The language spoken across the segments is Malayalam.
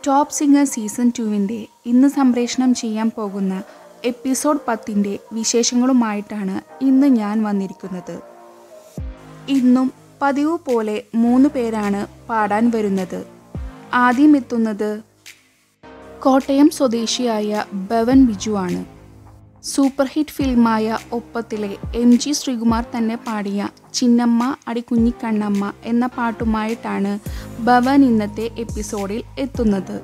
ടോപ്പ് സിംഗർ സീസൺ ടുവിൻ്റെ ഇന്ന് സംപ്രേഷണം ചെയ്യാൻ പോകുന്ന എപ്പിസോഡ് പത്തിൻ്റെ വിശേഷങ്ങളുമായിട്ടാണ് ഇന്ന് ഞാൻ വന്നിരിക്കുന്നത് ഇന്നും പതിവ് പോലെ മൂന്ന് പേരാണ് പാടാൻ വരുന്നത് ആദ്യം എത്തുന്നത് കോട്ടയം സ്വദേശിയായ ഭവൻ ബിജു ആണ് സൂപ്പർ ഹിറ്റ് ഫിലിമായ ഒപ്പത്തിലെ എം ജി ശ്രീകുമാർ തന്നെ പാടിയ ചിന്നമ്മ അടിക്കുഞ്ഞിക്കണ്ണമ്മ എന്ന പാട്ടുമായിട്ടാണ് ഭവൻ ഇന്നത്തെ എപ്പിസോഡിൽ എത്തുന്നത്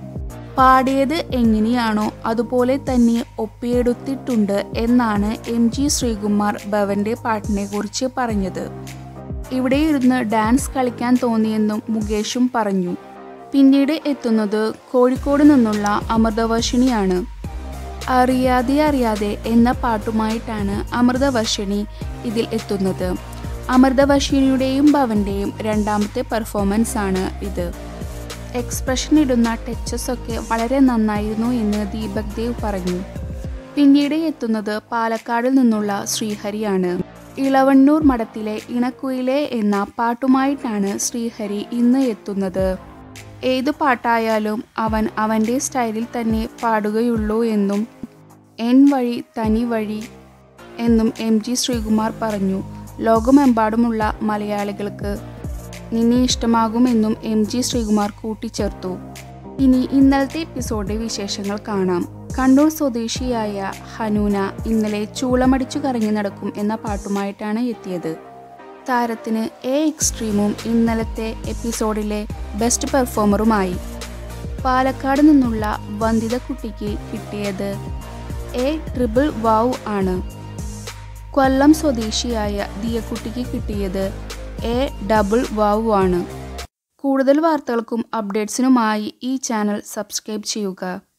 പാടിയത് എങ്ങനെയാണോ അതുപോലെ തന്നെ ഒപ്പിയെടുത്തിട്ടുണ്ട് എന്നാണ് എം ജി ശ്രീകുമാർ ഭവന്റെ പാട്ടിനെ കുറിച്ച് പറഞ്ഞത് ഇവിടെ ഇരുന്ന് ഡാൻസ് കളിക്കാൻ തോന്നിയെന്നും മുകേഷും പറഞ്ഞു പിന്നീട് എത്തുന്നത് കോഴിക്കോട് നിന്നുള്ള അമൃതവർഷിണിയാണ് അറിയാതെ അറിയാതെ എന്ന പാട്ടുമായിട്ടാണ് അമൃതവർഷിണി ഇതിൽ എത്തുന്നത് അമൃതവർഷിണിയുടെയും ഭവന്റെയും രണ്ടാമത്തെ പെർഫോമൻസ് ആണ് ഇത് എക്സ്പ്രഷൻ ഇടുന്ന ടച്ചസ് ഒക്കെ വളരെ നന്നായിരുന്നു എന്ന് ദീപക് ദേവ് പറഞ്ഞു പിന്നീട് എത്തുന്നത് പാലക്കാട് നിന്നുള്ള ശ്രീഹരിയാണ് ഇളവണ്ണൂർ മഠത്തിലെ ഇണക്കുയിലെ എന്ന പാട്ടുമായിട്ടാണ് ശ്രീഹരി ഇന്ന് എത്തുന്നത് ഏതു പാട്ടായാലും അവൻ അവൻ്റെ സ്റ്റൈലിൽ തന്നെ പാടുകയുള്ളൂ എന്നും എൻ വഴി തനി വഴി എന്നും എം ജി ശ്രീകുമാർ പറഞ്ഞു ലോകമെമ്പാടുമുള്ള മലയാളികൾക്ക് നിന്നെ ഇഷ്ടമാകുമെന്നും എം ജി ശ്രീകുമാർ കൂട്ടിച്ചേർത്തു ഇനി ഇന്നലത്തെ എപ്പിസോഡിന്റെ വിശേഷങ്ങൾ കാണാം കണ്ണൂർ സ്വദേശിയായ ഹനൂന ഇന്നലെ ചൂളമടിച്ചു കറങ്ങി നടക്കും എന്ന പാട്ടുമായിട്ടാണ് എത്തിയത് താരത്തിന് എ എക്സ്ട്രീമും ഇന്നലത്തെ എപ്പിസോഡിലെ ബെസ്റ്റ് പെർഫോമറുമായി പാലക്കാട് നിന്നുള്ള വന്ദിത കുട്ടിക്ക് കിട്ടിയത് എ ട്രിപ്പിൾ വാവ് ആണ് കൊല്ലം സ്വദേശിയായ ദിയക്കുട്ടിക്ക് കിട്ടിയത് എ ഡബിൾ വാവ് ആണ് കൂടുതൽ വാർത്തകൾക്കും അപ്ഡേറ്റ്സിനുമായി ഈ ചാനൽ സബ്സ്ക്രൈബ് ചെയ്യുക